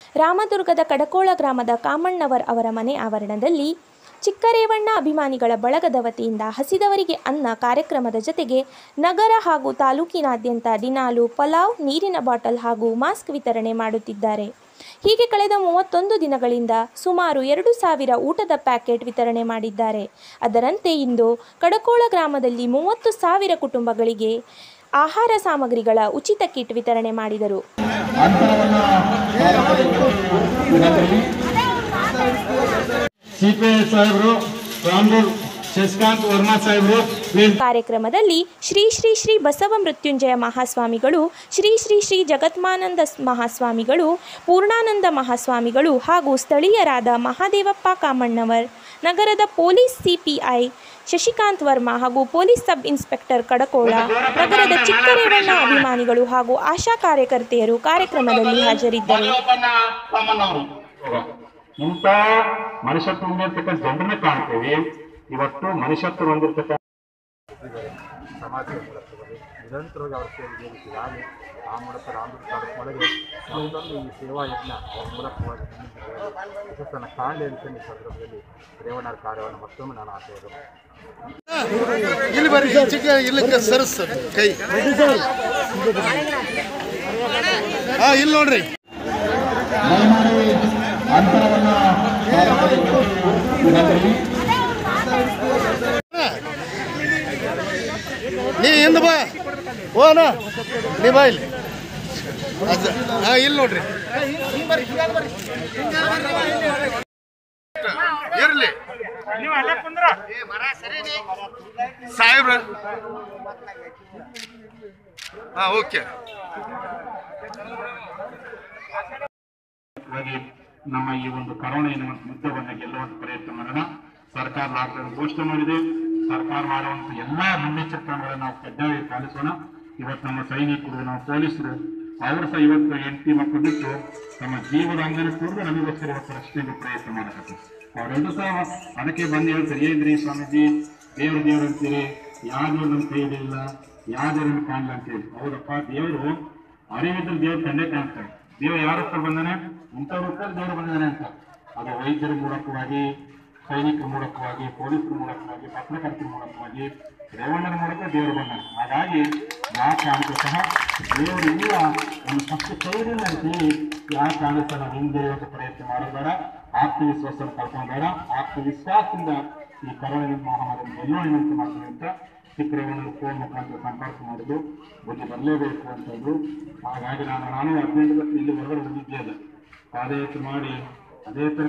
ರಾಮದುರ್ಗದ ಕಡಕೋಳ ಗ್ರಾಮದ ಕಾಮಣ್ಣವರ್ ಅವರ ಮನೆ ಆವರಣದಲ್ಲಿ ಚಿಕ್ಕರೇವಣ್ಣ ಅಭಿಮಾನಿಗಳ ಬಳಗದ ವತಿಯಿಂದ ಹಸಿದವರಿಗೆ ಅನ್ನ ಕಾರ್ಯಕ್ರಮದ ಜತೆಗೆ ನಗರ ಹಾಗೂ ತಾಲೂಕಿನಾದ್ಯಂತ ದಿನಾಲು ಪಲಾವ್ ನೀರಿನ ಬಾಟಲ್ ಹಾಗೂ ಮಾಸ್ಕ್ ವಿತರಣೆ ಮಾಡುತ್ತಿದ್ದಾರೆ ಹೀಗೆ ಕಳೆದ ಮೂವತ್ತೊಂದು ದಿನಗಳಿಂದ ಸುಮಾರು ಎರಡು ಸಾವಿರ ಊಟದ ಪ್ಯಾಕೆಟ್ ವಿತರಣೆ ಮಾಡಿದ್ದಾರೆ ಅದರಂತೆ ಇಂದು ಕಡಕೋಳ ಗ್ರಾಮದಲ್ಲಿ ಮೂವತ್ತು ಸಾವಿರ ಕುಟುಂಬಗಳಿಗೆ ಆಹಾರ ಸಾಮಗ್ರಿಗಳ ಉಚಿತ ಕಿಟ್ ವಿತರಣೆ ಮಾಡಿದರು ಸಿಪಿಐ ಸಾಹೇಬರು ರಾಮೂರ್ ಶಶಿಕಾಂತ್ ವರ್ಮಾ ಸಾಹೇಬರು ಪ್ಲೀಸ್ ಕಾರ್ಯಕ್ರಮದಲ್ಲಿ ಶ್ರೀ ಶ್ರೀ ಶ್ರೀ ಬಸವ ಮೃತ್ಯುಂಜಯ ಮಹಾಸ್ವಾಮಿಗಳು ಶ್ರೀ ಶ್ರೀ ಶ್ರೀ ಜಗತ್ಮಾನಂದ ಸ್- ಮಹಾಸ್ವಾಮಿಗಳು ಪೂರ್ಣಾನಂದ ಮಹಾಸ್ವಾಮಿಗಳು ಹಾಗೂ ಸ್ಥಳೀಯರಾದ ಮಹಾದೇವಪ್ಪ ಕಾಮಣ್ಣವರ್ ನಗರದ ಪೊಲೀಸ್ ಸಿಪಿಐ ಶಶಿಕಾಂತ್ ವರ್ಮಾ ಹಾಗೂ ಪೊಲೀಸ್ ಸಬ್ ಇನ್ಸ್ಪೆಕ್ಟರ್ ಕಡಕೋಳ ನಗರದ ಚಿಕ್ಕರೇವಣ್ಣ ಅಭಿಮಾನಿಗಳು ಹಾಗೂ ಆಶಾ ಕಾರ್ಯಕರ್ತೆಯರು ಕಾರ್ಯಕ್ರಮದಲ್ಲಿ ಹಾಜರಿದ್ದರು ಅವರು ಇಂಥ ಮನುಷ್ಯತ್ವ ಹೊಂದಿರ್ತಕ್ಕಂಥ ಜನರನ್ನ ಕಾಣ್ತೇವೆ ಇವತ್ತು ಮನುಷ್ಯತ್ವ ಹೊಂದಿರ್ತಕ್ಕಂಥ ಸಮಾಜದ ಮೂಲಕವಾಗಿ ನಿರಂತರವಾಗಿ ಅವರ ಸೇವೆ ಜೋಡಿಸಿದಾಗ ಆ ಮೂಲಕ ರಾಮದುರ್ಗ ತಾಲೂಕಿನೊಳಗೆ ಮತ್ತೊಂದು ಈ ಸೇವಾ ಯಜ್ಞ ಅವರ ಮೂಲಕವಾಗಿ ಮುಂದಿನ ಯಶಸ್ಸನ್ನು ಕಾಣಲಿ ಅಂತ ಈ ಸಂದರ್ಭದಲ್ಲಿ ರೇವಣ್ಣರ ಕಾರ್ಯವನ್ನು ಮತ್ತೊಮ್ಮೆ ನಾನು ಆಶಯಗಳು ಇಲ್ಲಿ ಬರ್ರಿ ಚಿಕ್ಕ ಇಲ್ಲಕ್ಕೆ ಸರಸ್ ಕೈ ಹಾ ಇಲ್ಲಿ ನೋಡ್ರಿ ದಯಮಾಡಿ ಅಂತರವನ್ನ ವಿನಂತಿ. ನೀ ಹಿಂದ ಬಾ ಓ ಅಣ್ಣ ನೀ ಬಾ ಇಲ್ಲಿ ಅಜ್ಜ ಹಾ ಇಲ್ಲಿ ನೋಡ್ರಿ ಇರ್ಲಿ ಸಾಹೇಬ್ರ ಹಾ ಓಕೆ ಹಾಗಾಗಿ ನಮ್ಮ ಈ ಒಂದು ಕರೋನಾ ಎನ್ನುವಂತ ಯುದ್ಧವನ್ನು ಗೆಲ್ಲುವಂತ ಪ್ರಯತ್ನ ಮಾಡೋಣ ಸರ್ಕಾರ ಲಾಕ್ಡೌನ್ ಘೋಷಣೆ ಮಾಡಿದೆ ಸರ್ಕಾರ ಮಾಡುವಂತ ಎಲ್ಲಾ ಮುನ್ನೆಚ್ಚರಿಕೆ ಕ್ರಮಗಳನ್ನು ನಾವು ಕಡ್ಡಾಯ ಪಾಲಿಸೋಣ ಇವತ್ತು ನಮ್ಮ ಸೈನಿಕರು ನಮ್ಮ ಪೊಲೀಸರು ಅವರು ಸಹ ಇವತ್ತು ಹೆಂಡತಿ ಮಕ್ಕಳು ಬಿಟ್ಟು ತಮ್ಮ ಜೀವದ ಅಂಗನ ಕುಡಿದು ನಮಗೋಸ್ಕರ ಇವತ್ತು ರಕ್ಷಣೆಗೆ ಪ್ರಯತ್ನ ಮಾಡಕತ್ತಾರೆ ಅವರೆಲ್ಲರೂ ಸಹ ಅದಕ್ಕೆ ಬಂದು ಹೇಳ್ತಾರೆ ಏನ್ರಿ ಸ್ವಾಮೀಜಿ ದೇವ್ರು ದೇವ್ರು ಅಂತೀರಿ ಯಾವ ದೇವ್ರು ನಮ್ಮ ಕೈ ಇಲ್ಲ ಯಾವ ದೇವ್ರನ್ನ ಕಾಣಲ್ಲ ಅಂತೇಳಿ ಹೌದಪ್ಪ ದೇವರು ಅರಿವಿದ್ರೆ ದೇವ್ರು ಕಂಡೇ ಕಾಣ್ತಾರೆ ದೇವ್ರು ಯಾರ ಹತ್ರ ಬಂದಾನೆ ಇಂಥ ರೂಪದಲ್ಲಿ ದೇವರು ಬಂದಿದ್ದಾನೆ ಅಂತ ಅದು ವೈದ್ಯರ ಮೂಲಕವಾಗಿ ಸೈನಿಕರ ಮೂಲಕವಾಗಿ ಪೊಲೀಸರ ಮೂಲಕವಾಗಿ ಪತ್ರಕರ್ತರ ಮೂಲಕವಾಗಿ ರೇವಣ್ಣರ ಮೂಲಕ ದೇವರು ಬಂದಾನೆ ಹಾಗಾಗಿ ಯಾವ ಕಾರಣಕ್ಕೂ ಸಹ ದೇವರು ಇಲ್ಲ ಒಂದು ಫಸ್ಟ್ ಕೈದಿಲ್ಲ ಅಂತೇಳಿ ಯಾವ ಕಾರಣಕ್ಕೂ ನಾವು ಹಿಂದಿರುವಂತ ಪ್ರಯತ್ನ ಮಾಡೋದು ಬೇಡ ಆತ್ಮವಿಶ್ವಾಸ ಕಳ್ಕೊಂಬೇಡ ಆತ್ಮವಿಶ್ವಾಸದಿಂದ ಈ ಕರೋನಾ ಮಹಾಮಾರಿ ಗೆಲ್ಲೋಣ ಮಾಡ್ತೀವಿ ಅಂತ ಚಿಕ್ಕರೇವಣ್ಣನ ಫೋನ್ ಮುಖಾಂತರ ಸಂಪರ್ಕ ಮಾಡಿದ್ರು ಬುದ್ಧಿ ಬರಲೇಬೇಕು ಅಂತಂದ್ರು ಹಾಗಾಗಿ ನಾನು ನಾನು ಹದಿನೆಂಟು ವರ್ಷ ಇಲ್ಲಿ ಹೊರಗಡೆ ಹೋಗಿದ್ದೆ ಅಲ್ಲ ಪಾದಯಾತ್ರೆ ಮಾಡಿ ಅದೇ ತರ